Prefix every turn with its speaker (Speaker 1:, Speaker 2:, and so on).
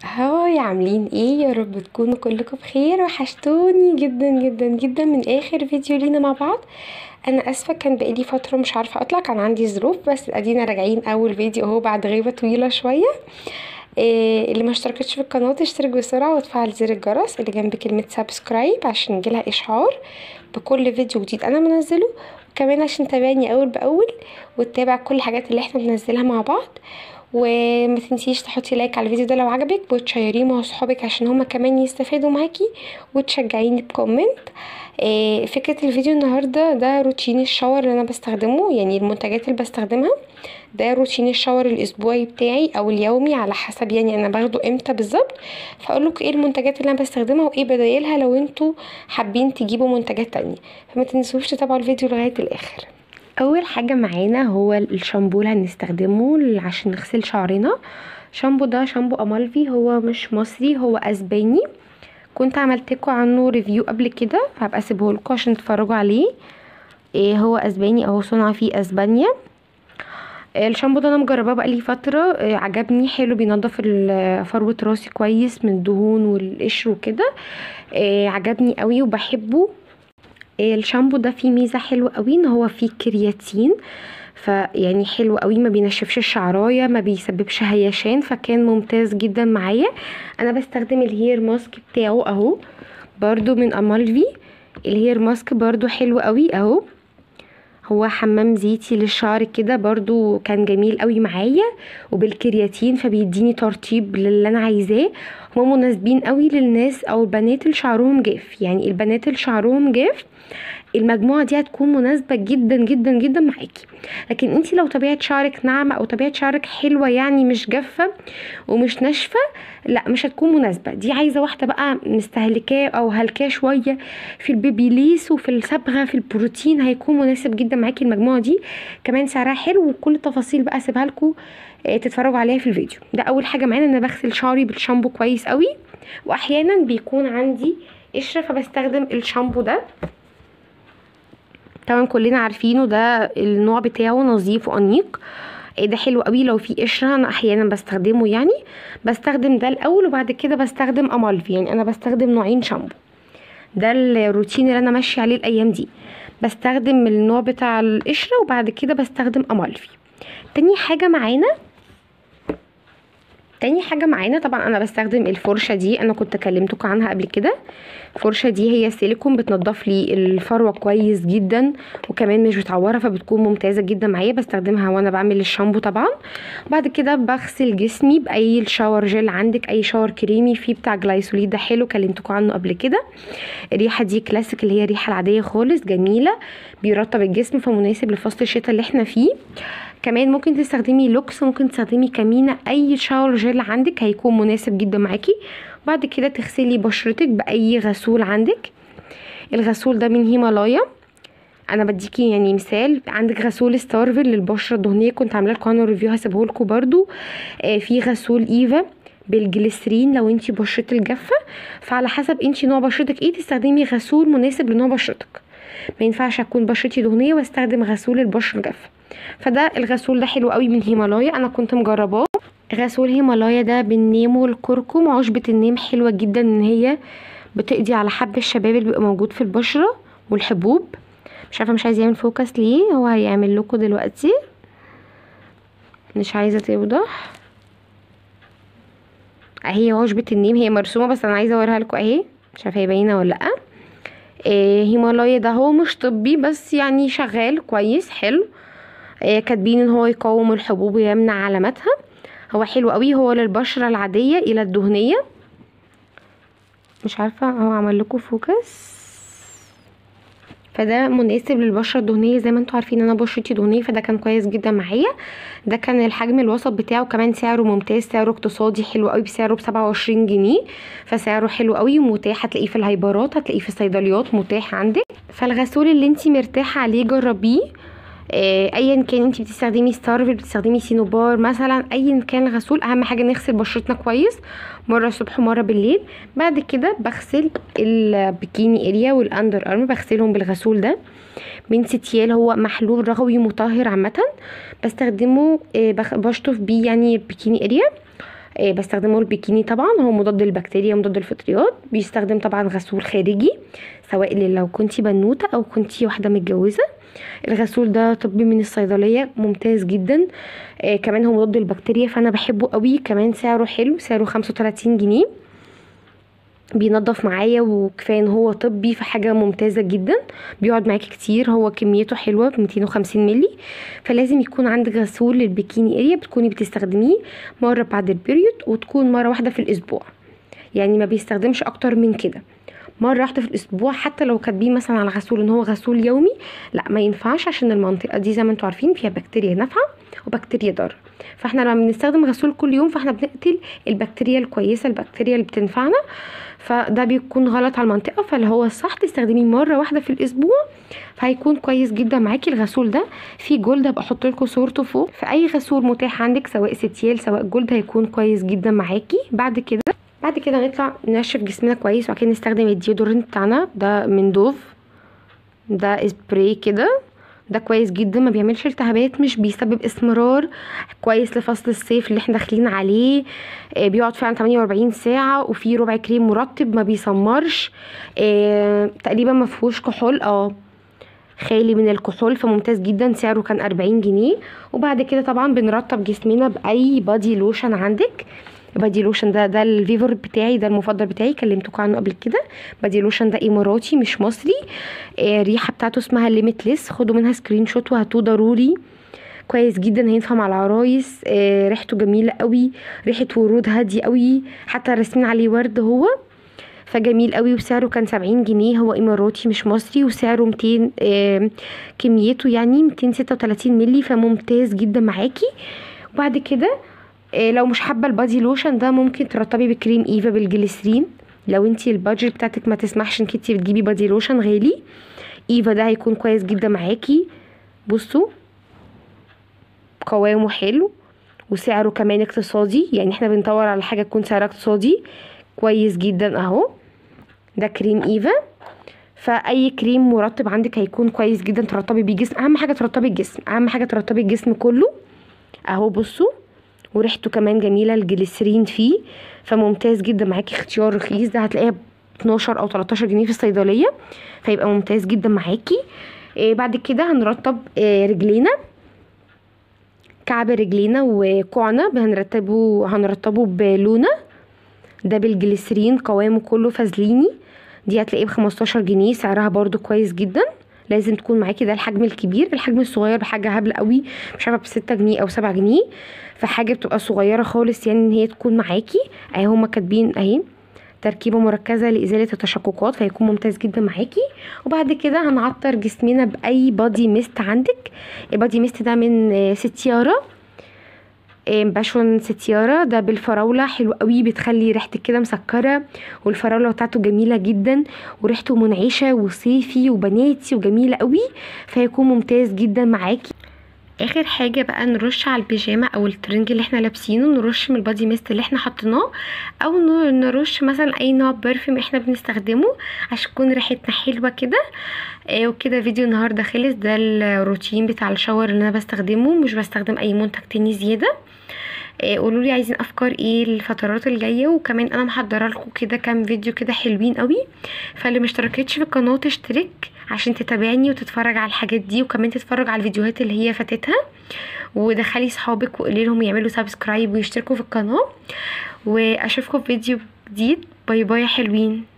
Speaker 1: هاي عاملين ايه يا رب تكونوا كلكم بخير وحشتوني جدا جدا جدا من اخر فيديو لينا مع بعض انا اسفه كان بقالي فتره مش عارفه اطلع كان عندي ظروف بس ادينا راجعين اول فيديو اهو بعد غيبه طويله شويه إيه اللي ما اشتركتش في القناه تشترك بسرعه وتفعل زر الجرس اللي جنب كلمه سبسكرايب عشان يجيلها اشعار بكل فيديو جديد انا منزله وكمان عشان تتابعني اول باول وتتابع كل الحاجات اللي احنا بننزلها مع بعض وما تنسيش تحطي لايك على الفيديو ده لو عجبك وتشيريه مع صحابك عشان هما كمان يستفادوا معاكي وتشجعيني بكومنت إيه فكرة الفيديو النهاردة ده روتين الشاور اللي انا بستخدمه يعني المنتجات اللي بستخدمها ده روتين الشاور الاسبوعي بتاعي او اليومي على حسب يعني انا باخده امتى بالظبط فاقولك ايه المنتجات اللي انا بستخدمها وايه بدايلها لو انتوا حابين تجيبوا منتجات تانية فما تنسوش تتابعوا الفيديو لغاية الاخر اول حاجه معانا هو الشامبو اللي هنستخدمه عشان نغسل شعرنا شامبو ده شامبو امالفي هو مش مصري هو اسباني كنت عملتلكوا عنه ريفيو قبل كده هبقى اسيبهولكوا عشان تتفرجوا عليه إيه هو اسباني اهو صنع في اسبانيا الشامبو ده انا مجرباه بقالي فتره إيه عجبني حلو بينضف فروه راسي كويس من الدهون والقشر وكده إيه عجبني قوي وبحبه الشامبو ده فيه ميزه حلوه قوي ان هو فيه كرياتين فيعني حلو قوي ما بينشفش الشعرايه ما بيسببش هيشان فكان ممتاز جدا معايا انا بستخدم الهير ماسك بتاعه اهو برضو من امالفي الهير ماسك برضو حلو قوي اهو هو حمام زيتي للشعر كده برضو كان جميل قوي معايا وبالكرياتين فبيديني ترطيب للي انا عايزاه هما مناسبين قوي للناس او البنات اللي شعرهم جاف يعني البنات اللي شعرهم جاف المجموعه دي هتكون مناسبه جدا جدا جدا معاكي لكن انت لو طبيعه شعرك ناعمه او طبيعه شعرك حلوه يعني مش جافه ومش ناشفه لا مش هتكون مناسبه دي عايزه واحده بقى مستهلكاه او هلكاه شويه في البيبيليس وفي الصبغه في البروتين هيكون مناسب جدا معاكي المجموعه دي كمان سعرها حلو وكل التفاصيل بقى اسيبها لكم تتفرجوا عليها في الفيديو ده اول حاجه معانا ان انا بغسل شعري بالشامبو كويس قوي واحيانا بيكون عندي قشره فبستخدم الشامبو ده طبعا كلنا عارفينه ده النوع بتاعه نظيف وانيق ده حلو قوي لو في قشره انا احيانا بستخدمه يعني بستخدم ده الاول وبعد كده بستخدم امالفي يعني انا بستخدم نوعين شامبو ده الروتين اللي انا ماشيه عليه الايام دي بستخدم النوع بتاع القشره وبعد كده بستخدم امالفي تاني حاجه معانا تاني حاجه معانا طبعا انا بستخدم الفرشه دي انا كنت كلمتكم عنها قبل كده الفرشه دي هي سيليكون بتنضف لي الفروه كويس جدا وكمان مش بتعورها فبتكون ممتازه جدا معايا بستخدمها وانا بعمل الشامبو طبعا بعد كده بغسل جسمي باي شاور جل عندك اي شاور كريمي في بتاع جلايسوليد ده حلو كلمتكم عنه قبل كده الريحه دي كلاسيك اللي هي الريحه العاديه خالص جميله بيرطب الجسم فمناسب لفصل الشتاء اللي احنا فيه كمان ممكن تستخدمي لوكس ممكن تستخدمي كمينة اي شاور جل عندك هيكون مناسب جدا معاكي بعد كده تغسلي بشرتك باي غسول عندك الغسول ده من هيمالايا انا بديكي يعني مثال عندك غسول ستارفل للبشره الدهنيه كنت عامله لكم عنه ريفيو هسيبه لكم برده آه في غسول ايفا بالجليسرين لو انتي بشرتك جافه فعلى حسب انتي نوع بشرتك ايه تستخدمي غسول مناسب لنوع بشرتك ما ينفعش اكون بشرتي دهنيه واستخدم غسول البشره الجافه فده الغسول ده حلو قوي من هيمالايا انا كنت مجرباه غسول هيمالايا ده بالنيم والكركم عشبة النيم حلوة جدا ان هي بتقضي على حب الشباب اللي بيبقى موجود في البشرة والحبوب مش عارفة مش عايز يعمل فوكس ليه هو هيعمل لكم دلوقتي مش عايزة توضح اهي عشبة النيم هي مرسومة بس انا عايزة اوريها لكم اهي مش عارفة هي باينة ولا لأ إيه هيمالايا ده هو مش طبي بس يعني شغال كويس حلو إيه كاتبين ان هو يقاوم الحبوب ويمنع علاماتها هو حلو قوي هو للبشره العاديه الى الدهنيه مش عارفه هو عمل لكم فوكس فده مناسب للبشره الدهنيه زي ما انتم عارفين انا بشرتي دهنيه فده كان كويس جدا معايا ده كان الحجم الوسط بتاعه كمان سعره ممتاز سعره اقتصادي حلو قوي بسعره بسبعة وعشرين جنيه فسعره حلو قوي ومتاح هتلاقيه في الهايبرات هتلاقيه في الصيدليات متاح عندك فالغسول اللي انت مرتاحه عليه جربيه ايا كان انت بتستخدمي ستارفل بتستخدمي سينوبار مثلا ايا كان الغسول اهم حاجه نغسل بشرتنا كويس مره الصبح ومره بالليل بعد كده بغسل البكيني اريا والاندر ارم بغسلهم بالغسول ده من ستيال هو محلول رغوي مطهر عامه بستخدمه بشطف بيه يعني البكيني اريا آه بستخدمه البيكيني طبعا هو مضاد للبكتيريا مضاد للفطريات بيستخدم طبعا غسول خارجي سواء لو كنتي بنوته او كنتي واحده متجوزه الغسول ده طبي من الصيدليه ممتاز جدا آه كمان هو مضاد للبكتيريا فانا بحبه قوي كمان سعره حلو سعره 35 جنيه بينضف معايا وكفايه ان هو طبي فحاجه ممتازه جدا بيقعد معاكي كتير هو كميته حلوه ب 250 ملي فلازم يكون عندك غسول للبيكيني اريا بتكوني بتستخدميه مره بعد البريود وتكون مره واحده في الاسبوع يعني ما بيستخدمش اكتر من كده مره واحده في الاسبوع حتى لو كاتبين مثلا على غسول ان هو غسول يومي لا ما ينفعش عشان المنطقه دي زي ما انتم عارفين فيها بكتيريا نافعه وبكتيريا ضاره فاحنا لما بنستخدم غسول كل يوم فاحنا بنقتل البكتيريا الكويسه البكتيريا اللي بتنفعنا فده بيكون غلط على المنطقه فاللي هو الصح تستخدميه مره واحده في الاسبوع فهيكون كويس جدا معاكي الغسول ده فيه جولد هبقى احط لكم صورته فوق في اي غسول متاح عندك سواء ستيال سواء جولد هيكون كويس جدا معاكي بعد كده بعد كده نطلع ننشف جسمنا كويس وبعد كده نستخدم الديودورنت بتاعنا ده من دوف ده سبراي كده ده كويس جدا ما بيعملش التهابات مش بيسبب اسمرار كويس لفصل الصيف اللي احنا داخلين عليه آه بيقعد فعلا 48 ساعه وفيه ربع كريم مرطب ما بيسمرش آه تقريبا ما فيهوش كحول اه خالي من الكحول فممتاز جدا سعره كان 40 جنيه وبعد كده طبعا بنرطب جسمنا باي بادي لوشن عندك بادي لوشن ده ده الفيفور بتاعي ده المفضل بتاعي كلمتكم عنه قبل كده بادي لوشن ده اماراتي مش مصري آه الريحه بتاعته اسمها ليميتلس خدوا منها سكرين شوت وهاتوه ضروري كويس جدا هينفع مع العرايس آه ريحته جميله قوي ريحه ورود هاديه قوي حتى راسمين عليه ورد هو فجميل قوي وسعره كان سبعين جنيه هو اماراتي مش مصري وسعره ميتين آه كميته يعني ميتين ستة وتلاتين ملي فممتاز جدا معاكي وبعد كده إيه لو مش حابه البادي لوشن ده ممكن ترطبي بكريم ايفا بالجليسرين لو انتي البادجت بتاعتك ما تسمحش انك انتي بتجيبي بادي لوشن غالي ايفا ده هيكون كويس جدا معاكي بصوا قوامه حلو وسعره كمان اقتصادي يعني احنا بندور على حاجه تكون سعرها اقتصادي كويس جدا اهو ده كريم ايفا فاي كريم مرطب عندك هيكون كويس جدا ترطبي بيه جسم اهم حاجه ترطبي الجسم اهم حاجه ترطبي الجسم كله اهو بصوا وريحته كمان جميله الجليسرين فيه فممتاز جدا معاكي اختيار رخيص ده هتلاقيها ب 12 او 13 جنيه في الصيدليه فيبقى ممتاز جدا معاكي إيه بعد كده هنرطب إيه رجلينا كعب رجلينا وكوعنا هنرتبه هنرطبه بلونه ده بالجليسرين قوامه كله فازليني دي هتلاقيه بخمستاشر جنيه سعرها برضو كويس جدا لازم تكون معاكي ده الحجم الكبير الحجم الصغير بحاجه هبله قوي مش عارفه بستة جنيه او سبعة جنيه فحاجه بتبقى صغيره خالص يعني ان هي تكون معاكي اهي هما كاتبين اهي تركيبه مركزه لازاله التشققات فيكون ممتاز جدا معاكي وبعد كده هنعطر جسمنا باي بادي ميست عندك البادي ميست ده من ستيارا باشون ستيارا ده بالفراولة حلو قوي بتخلي ريحتك كده مسكرة والفراولة بتاعته جميلة جدا وريحته منعشة وصيفي وبناتي وجميلة قوي فيكون ممتاز جدا معاكي اخر حاجه بقى نرش على البيجامه او الترنج اللي احنا لابسينه نرش من البادي ميست اللي احنا حطيناه او نرش مثلا اي نوع برفيوم احنا بنستخدمه عشان تكون ريحتنا حلوه كده آه وكده فيديو النهارده خلص ده الروتين بتاع الشاور اللي انا بستخدمه مش بستخدم اي منتج تاني زياده آه قولوا لي عايزين افكار ايه الفترات الجايه وكمان انا محضره لكم كده كام فيديو كده حلوين قوي فاللي مشتركتش في القناه تشترك عشان تتابعني وتتفرج على الحاجات دي وكمان تتفرج على الفيديوهات اللي هي فاتتها ودخلي صحابك وقولي لهم يعملوا سبسكرايب ويشتركوا في القناه واشوفكم في فيديو جديد باي باي يا حلوين